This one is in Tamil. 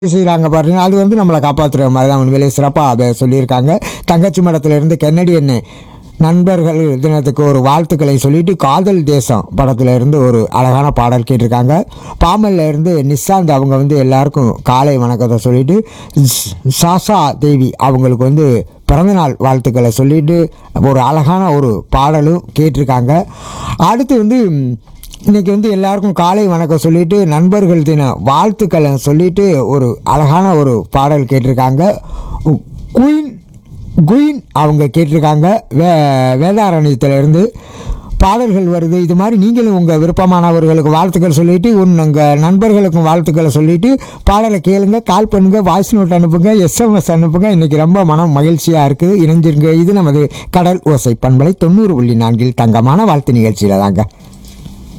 செய்கிறாங்க பாருங்க அது வந்து நம்மளை காப்பாற்றுற மாதிரி தான் உண்மையிலே சிறப்பாக அதை சொல்லியிருக்காங்க தங்கச்சி மடத்திலிருந்து கென்னடி என்ன நண்பர்கள் தினத்துக்கு ஒரு வாழ்த்துக்களை சொல்லிட்டு காதல் தேசம் படத்துல இருந்து ஒரு அழகான பாடல் கேட்டிருக்காங்க பாமல்ல இருந்து நிஷாந்த் அவங்க வந்து எல்லாருக்கும் காலை வணக்கத்தை சொல்லிட்டு ஸ்- சாசா தேவி அவங்களுக்கு வந்து பிறந்தநாள் வாழ்த்துக்களை சொல்லிட்டு ஒரு அழகான ஒரு பாடலும் கேட்டிருக்காங்க அடுத்து வந்து ம், இன்னைக்கு வந்து எல்லாருக்கும் காலை வணக்கம் சொல்லிட்டு நண்பர்கள் தின வாழ்த்துக்களை சொல்லிட்டு ஒரு அழகான ஒரு பாடல் கேட்டிருக்காங்க குயின் குயின் அவங்க கேட்டிருக்காங்க வே வேதாரண்யத்திலிருந்து பாடல்கள் வருது இது மாதிரி நீங்களும் உங்கள் விருப்பமானவர்களுக்கு வாழ்த்துக்கள் சொல்லிட்டு உங்கள் நண்பர்களுக்கும் வாழ்த்துக்களை சொல்லிட்டு பாடலை கேளுங்க கால் பண்ணுங்க வாய்ஸ் நோட் அனுப்புங்க எஸ்எம்எஸ் அனுப்புங்க இன்னைக்கு ரொம்ப மனம் மகிழ்ச்சியாக இருக்குது இணைஞ்சிருங்க இது நமது கடல் ஓசை பண்பலை தொண்ணூறு புள்ளி நான்கில் தங்கமான வாழ்த்து நிகழ்ச்சியில் தாங்க